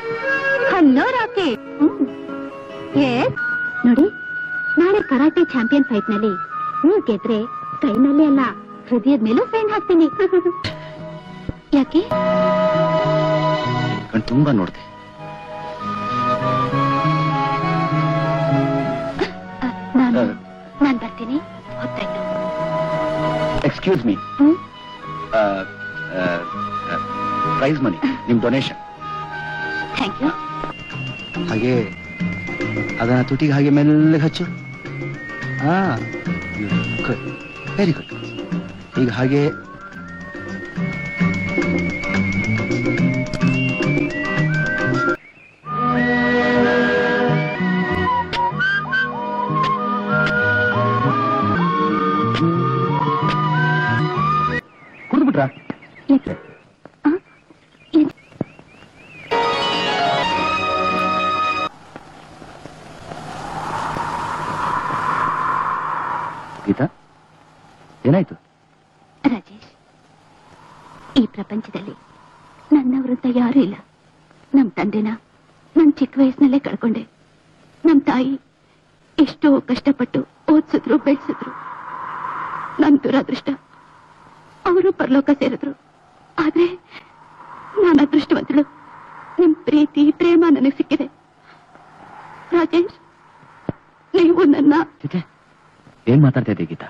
Hello rakhi ನೋಡಿ ನಾಳೆ karate champion fight ನಲ್ಲಿ ನೀವು ಗೆದ್ರೆ ಕೈನಲ್ಲಿ ಅಲ್ಲ ಹೃದಯದ ಮೇಲೂ ಫ್ರೆಂಡ್ ಹಾಕ್ತೀನಿ ಯಾಕೆ ಕಣ್ ತುಂಬಾ ನೋಡ್ದೆ ಅ, ನಾನು ನಾನ್ ಬರ್ತೀನಿ ಹೊತ್ತಾಯ್ತು excuse me hmm prize money ನಿಮ್ ಡೊನೇಷನ್ ಥ್ಯಾಂಕ್ ಯು ಹಾಗೆ ಅದನ್ನ ತುಟಿಗೆ ಹಾಗೆ ಮೆಲ್ಲಗೆ ಹಚ್ಚು ಹಾ ವೆರಿ ಗುಡ್ ಈಗ ಹಾಗೆ ಕುಡಿದ್ಬಿಟ್ರಾ ಯಾಕೆ ಆ? ಏನ್- ಗೀತಾ ಏನಾಯ್ತು ರಾಜೇಶ್ ಈ ಪ್ರಪಂಚದಲ್ಲಿ ನನ್ನವರು ಅಂತ ಯಾರೂ ಇಲ್ಲ ನಮ್ ತಂದೆನ ನನ್ ಚಿಕ್ಕ ವಯಸ್ಸಿನಲ್ಲೇ ಕಳ್ಕೊಂಡೆ ನಮ್ ತಾಯಿ ಎಷ್ಟೋ ಕಷ್ಟಪಟ್ಟು ಓದ್ಸಿದ್ರು ಬೆಳೆಸಿದ್ರು ನನ್ ದುರಾದೃಷ್ಟ ಅವರು ಪರಲೋಕ ಸೇರಿದ್ರು ಆದ್ರೆ ನಾನು ಅದೃಷ್ಟವಂತಳು ನಿಮ್ ಪ್ರೀತಿ ಪ್ರೇಮ ನನಗೆ ಸಿಕ್ಕಿದೆ ರಾಜೇಶ್ ನೀವು ನನ್ನ ಚಿಚೆ ಏನ್ ಮಾತಾಡ್ತಾ ಇದ್ದೆ ಗೀತಾ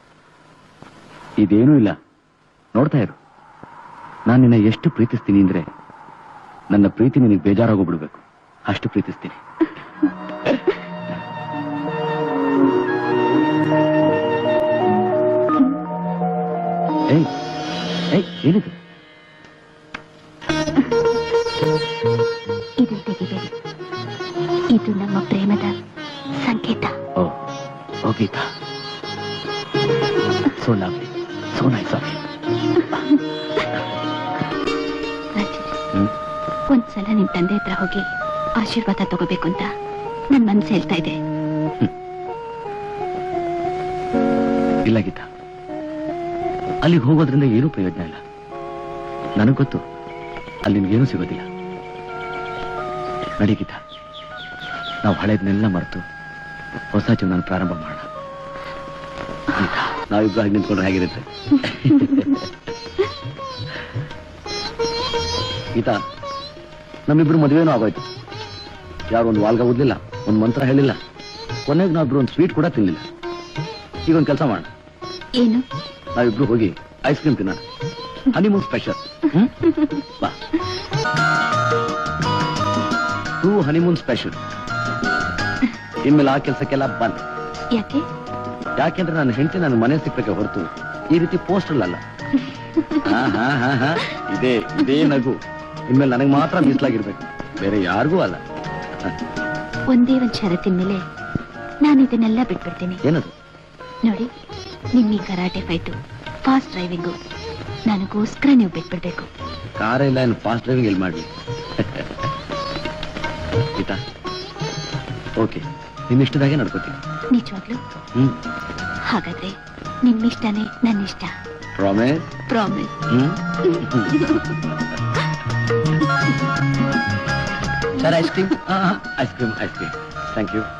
ಇದೇನೂ ಇಲ್ಲ ನೋಡ್ತಾ ಇರು ನಾನು ನಿನ್ನ ಎಷ್ಟು ಪ್ರೀತಿಸ್ತೀನಿ ಅಂದ್ರೆ ನನ್ನ ಪ್ರೀತಿ ನಿನಗೆ ಬೇಜಾರಾಗೋಗ್ಬಿಡ್ಬೇಕು ಅಷ್ಟು ಪ್ರೀತಿಸ್ತೀನಿ ಏಯ್ ಏಯ್ ಏನಿದು ಇದು ತೆಗಿಬೇಡಿ ಇದು ನಮ್ಮ ಪ್ರೇಮದ ಸಂಕೇತ ಓ ಓ Geeta so lovely so nice of Rajesh hmm ಒಂದ್ಸಲ ನಿಮ್ ತಂದೆ ಹತ್ರ ಹೋಗಿ ಆಶೀರ್ವಾದ ತಗೋಬೇಕು ಅಂತ ನನ್ ಮನ್ಸು ಹೇಳ್ತಾ ಇದೆ ಇಲ್ಲ ಗೀತಾ ಅಲ್ಲಿಗೆ ಹೋಗೋದ್ರಿಂದ ಏನೂ ಪ್ರಯೋಜನ ಇಲ್ಲ ನನಗ್ ಗೊತ್ತು ಅಲ್ಲಿ ನಿಮ್ಗೇನೂ ಸಿಗೋದಿಲ್ಲ ನಡಿ ಗೀತಾ ನಾವು ಹಳೇದನ್ನೆಲ್ಲ ಮರೆತು ಹೊಸ ಜೀವನ ಪ್ರಾರಂಭ ಮಾಡೋಣ ಗೀತಾ ನಾವಿಬ್ರು ಹಾಗೆ ನಿಂತ್ಕೊಂಡ್ರೆ ಹೇಗಿರುತ್ತೆ ಗೀತಾ ನಮ್ಮಿಬ್ರು ಮದುವೆನೂ ಆಗೋಯ್ತು ಯಾರು ಒಂದು ವಾಲ್ಗ ಓದ್ಲಿಲ್ಲ ಒಂದು ಮಂತ್ರ ಹೇಳಿಲ್ಲ ಕೊನೆಗೆ ನಾವಿಬ್ರು ಒಂದು ಸ್ವೀಟ್ ಕೂಡ ತಿನ್ಲಿಲ್ಲ ಈಗ ಒಂದು ಕೆಲಸ ಮಾಡೋಣ ಏನು ನಾವಿಬ್ರು ಹೋಗಿ ಐಸ್ ಕ್ರೀಮ್ ತಿನ್ನೋಣ ಹನಿಮೂನ್ ಸ್ಪೆಷಲ್ ಬಾ ಟೂ ಹನಿಮೂನ್ ಸ್ಪೆಷಲ್ ಇನ್ಮೇಲೆ ಆ ಕೆಲಸಕ್ಕೆಲ್ಲ ಬಂದ್ ಯಾಕೆ ಯಾಕೆಂದ್ರೆ ನನ್ನ ಹೆಂಡತಿ ನನ್ನ ಮನೆ ಸಿಕ್ಬೇಕೆ ಹೊರತು ಈ ರೀತಿ ಪೋಸ್ಟರ್ ಅಲ್ಲ ಹಾ ಹಾ ಹಾ ಹಾ ಇದೇ ಇದೇ ನಗು ಇನ್ಮೇಲೆ ನನಗೆ ಮಾತ್ರ ಮೀಸಲಾಗಿರ್ಬೇಕು ಬೇರೆ ಯಾರಿಗೂ ಅಲ್ಲ ಹ, ಒಂದೇ ಒಂದ್ ಷರತ್ತಿನ ಮೇಲೆ ನಾನು ಇದನ್ನೆಲ್ಲ ಬಿಟ್ಬಿಡ್ತೀನಿ ಏನದು ನೋಡಿ ನಿಮ್ ಈ ಕರಾಟೆ ಫೈಟು ಫಾಸ್ಟ್ ಡ್ರೈವಿಂಗು ನನಗೋಸ್ಕರ ನೀವು ಬಿಟ್ಬಿಡ್ಬೇಕು ಕಾರ ಇಲ್ಲ ಏನು ಫಾಸ್ಟ್ ಡ್ರೈವಿಂಗ್ ಎಲ್ಲಿ ಮಾಡ್ಲಿ ಗೀತಾ ಓಕೆ ನಿನ್ನ ಇಷ್ಟದಾಗೆ ನಡ್ಕೋತೀನಿ ನಿಜವಾಗ್ಲು ಹ್ಮ್ ಹಾಗಾದ್ರೆ ನಿಮ್ಮಿಷ್ಟನೇ ನನ್ನಿಷ್ಟ promise promise hmm sir ice cream ice cream ice cream thank you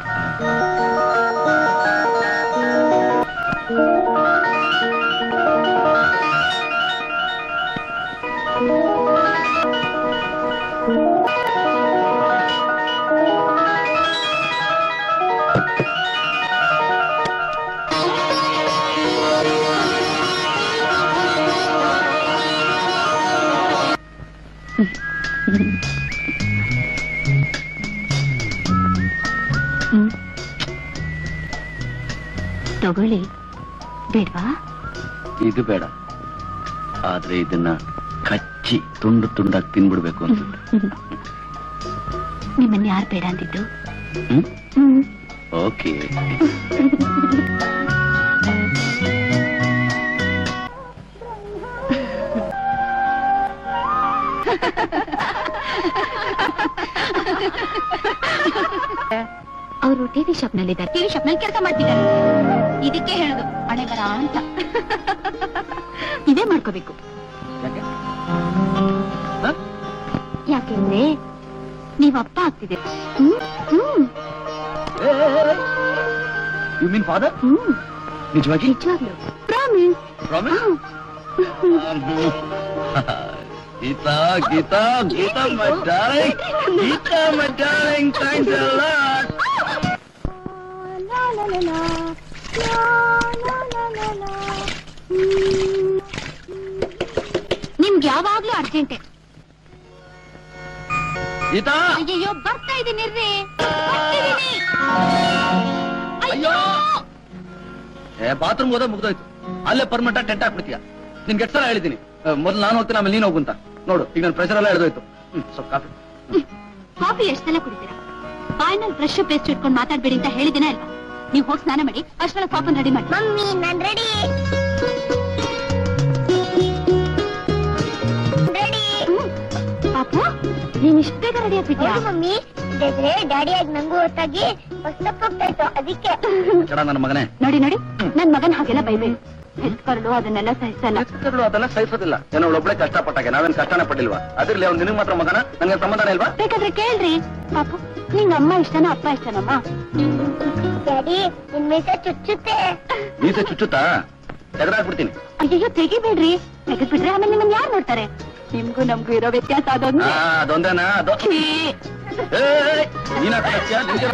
hmm ತಗೊಳ್ಳಿ ಬೇಡ್ವಾ ಇದು ಬೇಡ ಆದ್ರೆ ಇದನ್ನ ಕಚ್ಚಿ ತುಂಡು ತುಂಡಾಗಿ ತಿನ್ಬಿಡ್ಬೇಕು ಅಂತ ನಿಮ್ಮನ್ನ ಯಾರು ಬೇಡ ಅಂದಿದ್ದು ಹ್ಮ್ ಹ್ಮ್ ಓಕೆ ಅವರು ಟಿವಿ ಶಾಪ್ ನಲ್ಲಿ ಇದ್ದಾರೆ ಟಿವಿ ಶಾಪ್ ನಲ್ಲಿ ಕೆಲಸ ಮಾಡ್ತಿದ್ದಾರೆ ಇದಕ್ಕೆ ಹೇಳೋದು ಹಣೆ ಬರ ಅಂತ ಇದೇ ಮಾಡ್ಕೋಬೇಕು ಯಾಕೆಂದ್ರೆ ನೀವ್ ಅಪ್ಪ ಆಗ್ತಿದೆ ಹ್ಮ್ ಹ್ಮ್ ಯು ಮೀನ್ ಫಾದರ್ ಹ್ಮ್ ನಿಜವಾಗಿ ನಿಜವಾಗ್ಲು promise promise Geeta Geeta Geeta my darling. Geeta my darling, thanks a lot. ನಿಮ್ಗೆ ಯಾವಾಗ್ಲೂ ಅರ್ಜೆಂಟೆ ಗೀತಾ ಅಯ್ಯಯ್ಯೋ ಬರ್ತಾ ಇದೀನಿ ರೀ ಅಯ್ಯೋ ಏ ಬಾತ್ರೂಮ್ ಹೋದ ಮುಗ್ದೋಯ್ತು ಅಲ್ಲೇ ಪರ್ಮನೆಂಟ್ ಟೆಂಟ್ ಹಾಕ್ಬಿಡ್ತೀಯ ನಿನ್ಗೆ ಎಷ್ಟು ಸಲ ಹೇಳಿದ್ದೀನಿ ಮೊದಲು ನಾನು ಹೋಗ್ತೀನಿ ಆಮೇಲೆ ನೀನು ಹೋಗುಂತ ನೋಡು ಈಗ ನನ್ನ ಪ್ರೆಷರ್ ಎಲ್ಲ ಹಿಡಿದೋಯ್ತು ಹ್ಮ್ ಸ್ವಲ್ಪ ಕಾಫಿ ಕಾಫಿ ಎಷ್ಟ್ ಸಲ ಕುಡಿತೀರಾ ಬಾಯ್ನಲ್ಲಿ ಬ್ರಷ್ ಪೇಸ್ಟ್ ಇಟ್ಕೊಂಡು ಮಾತಾಡ್ಬೇಡಿ ಅಂತ ಹೇಳಿದಿನ ಅಲ್ವಾ ನೀವು ಹೋಗಿ ಸ್ನಾನ ಮಾಡಿ ಅಷ್ಟೆಲ್ಲ ಕಾಫನ್ ರೆಡಿ ಮಾಡಿ ಮಮ್ಮಿ ನಾನ್ ರೆಡಿ ರೆಡಿ ಪಾಪು ನೀನ್ ಇಷ್ಟ ಬೇಗ ರೆಡಿ ಆಗ್ಬಿಟ್ಯಾ ಹೌದು ಮಮ್ಮಿ ಇದಾದ್ರೆ ಡ್ಯಾಡಿ ಆಗಿ ನಂಗೂ ಹೊತ್ತಾಗಿ ಹೊಸ್ತಪ್ಪ ಹೋಗ್ತಾ ಇತ್ತು ಅದಕ್ಕೆ ಚಡ ನನ್ನ ಮಗನೇ ನೋಡಿ ನೋಡಿ ನನ್ ಮಗನ್ ಹಾಗೆಲ್ಲ ಬೈಬೇಡಿ ಹೆತ್ಕರ್ಲು ಅದನ್ನೆಲ್ಲ ಸಹಿಸಲ್ಲ ಲೆಕ್ಕಗಳು ಅದೆಲ್ಲ ಸಹಿಸೋದಿಲ್ಲ ಏನೋ ಒಬ್ಬಳೆ ಕಷ್ಟಪಟ್ಟಾಗೆ ನಾವೇನ್ ಕಷ್ಟನೇ ಪಟ್ಟಿಲ್ವಾ ಅದಿರ್ಲಿ ಅವ್ನು ನಿನಗೆ ಮಾತ್ರ ಮಗನ ನನಗೆ ಸಂಬಂಧನೇ ಇಲ್ವಾ ಬೇಕಾದ್ರೆ ಕೇಳ್ರಿ ಪಾಪು ನಿಂಗ್ ಅಮ್ಮ ಇಷ್ಟನಾ ಅಪ್ಪ ಇಷ್ಟನಮ್ಮ ಡ್ಯಾಡಿ ನಿನ್ ಮೀಸೆ ಚುಚ್ಚುತ್ತೆ ಮೀಸೆ ಚುಚ್ಚುತ್ತಾ ತೆಗೆದಾಕ್ಬಿಡ್ತೀನಿ ಅಯ್ಯಯ್ಯೋ ತೆಗಿಬೇಡ್ರಿ ತೆಗೆದ್ಬಿಟ್ರೆ ಆಮೇಲೆ ನಿಮ್ ಯಾರು ನೋಡ್ತಾರೆ ನಿಮ್ಗೂ ನಮ್ಗೂ ಇರೋ ವ್ಯತ್ಯಾಸ ಆ, ಅದೊಂದೇ ಅದೊಂದೇನಾ ಅದು ಛೀ. ಏಯ್, ನೀನ್ ಹಾಕ್ ಹಾಕ್ತೀಯಾ? ನಿನ್ಗೆ-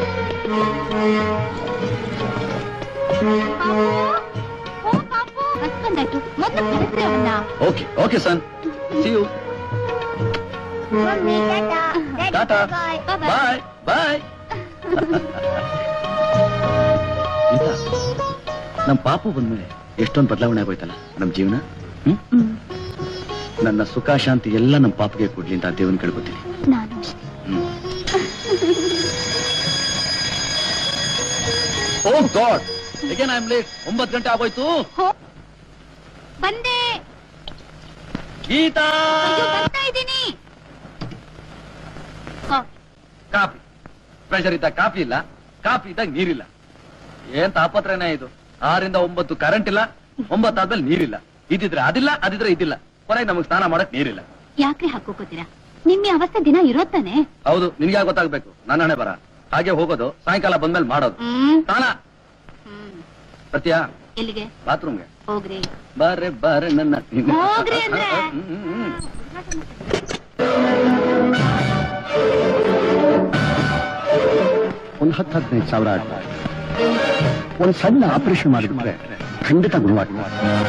ಓ ಪಾಪು ಬಸ್ ಬಂದಾಯ್ತು ಮೊದ್ಲು ಕರೆಸ್ರಿ ಅವನ್ನ okay okay son see you mummy tata daddy tata bye bye bye ನಮ್ ಪಾಪು ಬಂದ್ಮೇಲೆ ಎಷ್ಟೊಂದು ಬದಲಾವಣೆ ಆಗೋಯ್ತಲ್ಲ ನಮ್ ಜೀವನ ಹ್ಮ್ ಹ್ಮ್ ನನ್ನ ಸುಖ ಶಾಂತಿ ಎಲ್ಲ ನಮ್ ಪಾಪಗೆ ಕೊಡ್ಲಿ ಅಂತ ದೇವನ್ ಕೇಳ್ಕೊತೀನಿ ನಾನು ಅಷ್ಟೇ ಹ್ಮ್ oh God again I am late ಒಂಬತ್ತು ಗಂಟೆ ಆಗೋಯ್ತು ಹೋ ಬಂದೆ ಗೀತಾ ಅಯ್ಯೋ ಬರ್ತಾ ಇದ್ದೀನಿ ಕಾಫಿ ಪ್ರೆಷರ್ ಇದ್ದಾಗ ಕಾಫಿ ಇಲ್ಲ ಕಾಫಿ ಇದ್ದಾಗ ನೀರಿಲ್ಲ ಏನ್ ತಾಪತ್ರನೇ ಇದು ಆರಿಂದ ಒಂಬತ್ತು ಕರೆಂಟ್ ಇಲ್ಲ ಒಂಬತ್ತಾದ್ಮೇಲೆ ನೀರಿಲ್ಲ ಇದಿದ್ರೆ ಅದಿಲ್ಲ ಅದಿದ್ರೆ ಇದಿಲ್ಲ ಕೊನೆಗೆ ನಮಗ್ ಸ್ನಾನ ಮಾಡಕ್ ನೀರಿಲ್ಲ ಯಾಕ್ರಿ ಹಾಕೋಕೋತೀರಾ ನಿಮ್ಮ ಈ ಅವಸ್ಥೆ ದಿನ ಇರೋತಾನೆ ಹೌದು ನಿನ್ಗೆ ಯಾಕೆ ಗೊತ್ತಾಗ್ಬೇಕು ನನ್ನ ಹಣೆ ಬರ ಹಾಗೆ ಹೋಗೋದು ಸಾಯಂಕಾಲ ಬಂದ್ಮೇಲೆ ಮಾಡೋದು ಹ್ಮ್ ಸ್ನಾನ ಹ್ಮ್. ಬರ್ತೀಯಾ ಎಲ್ಲಿಗೆ ಬಾತ್ರೂಮ್ಗೆ ಹೋಗ್ರಿ ಬಾರೆ ಬಾರೆ ನನ್ನ ಹೋಗ್ರಿ ಅಂದ್ರೆ. ಹ್ಮ್, ಹ್ಮ್, ಹ್ಮ್. ಒಂದು ಹತ್ತು ಹದಿನೈದು ಸಾವಿರ ಆಗ್ತದೆ ಒಂದು ಸಣ್ಣ ಆಪರೇಷನ್ ಮಾಡಿಬಿಟ್ರೆ ಖಂಡಿತ ಗುಣವಾಗ್ತದೆ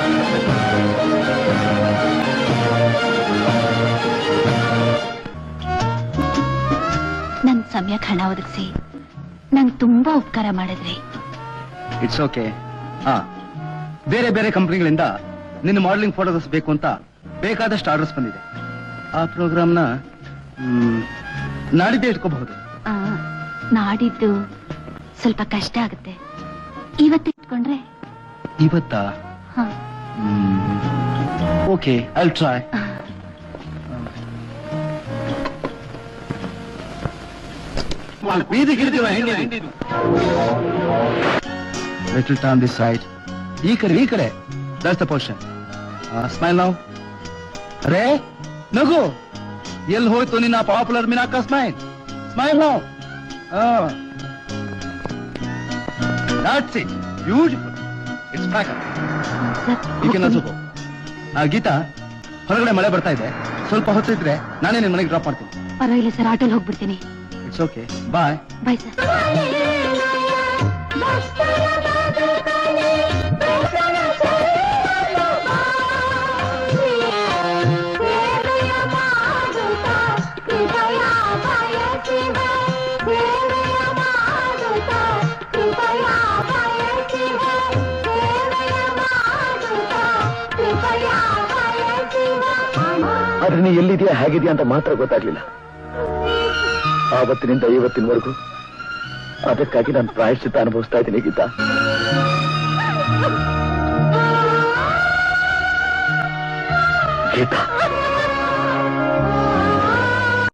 ನನ್ ಸಮಯಕ್ಕೆ ಹಣ ಒದಗಿಸಿ ನಂಗ್ ತುಂಬಾ ಉಪಕಾರ ಮಾಡಿದ್ರಿ ಇಟ್ಸ್ ಓಕೆ ಹಾ ಬೇರೆ ಬೇರೆ ಕಂಪನಿಗಳಿಂದ ನಿನ್ನ ಮಾಡಲಿಂಗ್ ಫೋಟೋಸ್ ಬೇಕು ಅಂತ ಬೇಕಾದಷ್ಟು ಆರ್ಡರ್ಸ್ ಬಂದಿದೆ ಆ ಪ್ರೋಗ್ರಾಮ್ನ ನಾಡಿದ್ದೇ ಇಟ್ಕೋಬಹುದು ಆ, ನಾಡಿದ್ದು ಸ್ವಲ್ಪ ಕಷ್ಟ ಆಗುತ್ತೆ ಇವತ್ತು ಇಟ್ಕೊಂಡ್ರೆ ಇವತ್ತಾ ಹ. ಓಕೆ ಐ ಟ್ರೈ ಬೀದಿಗಿಳಿದಿವ ಹೆಂಗೆ ಲಿಟಲ್ ಟರ್ನ್ ದಿಸ್ ಸೈಡ್ ಈ ಕಡೆ ಈ ಕಡೆ ದಟ್ಸ್ ದ ಪೋರ್ಷನ್ ಸ್ಮೈಲ್ ನಾವು ರೇ ನಗು ಎಲ್ಲಿ ಹೋಯ್ತು ನಿನ್ನ ಪಾಪ್ಯುಲರ್ ಮಿನಾಕ ಸ್ಮೈಲ್ ಸ್ಮೈಲ್ ನಾವು that's it beautiful it's back ಈಗ ಸ್ವಲ್ಪ ಆ ಗೀತಾ ಹೊರಗಡೆ ಮಳೆ ಬರ್ತಾ ಇದೆ ಸ್ವಲ್ಪ ಹೊತ್ತಿದ್ರೆ ನಾನೇ ನಿನ್ ಮನೆಗೆ ಡ್ರಾಪ್ ಮಾಡ್ತೀನಿ ಪರವಾಗಿಲ್ಲ ಸರ್ ಆಟೋಲ್ ಹೋಗ್ಬಿಡ್ತೀನಿ it's okay bye bye sir ಆದ್ರೆ ನೀ ಎಲ್ಲಿದೆಯಾ ಹೇಗಿದೆಯಾ ಅಂತ ಮಾತ್ರ ಗೊತ್ತಾಗ್ಲಿಲ್ಲ ಆವತ್ತಿನಿಂದ ಇವತ್ತಿನವರೆಗೂ ಅದಕ್ಕಾಗಿ ನಾನು ಪ್ರಾಯಶ್ಚಿತ್ತ ಅನುಭವಿಸ್ತಾ ಇದ್ದೀನಿ ಗೀತಾ ಗೀತಾ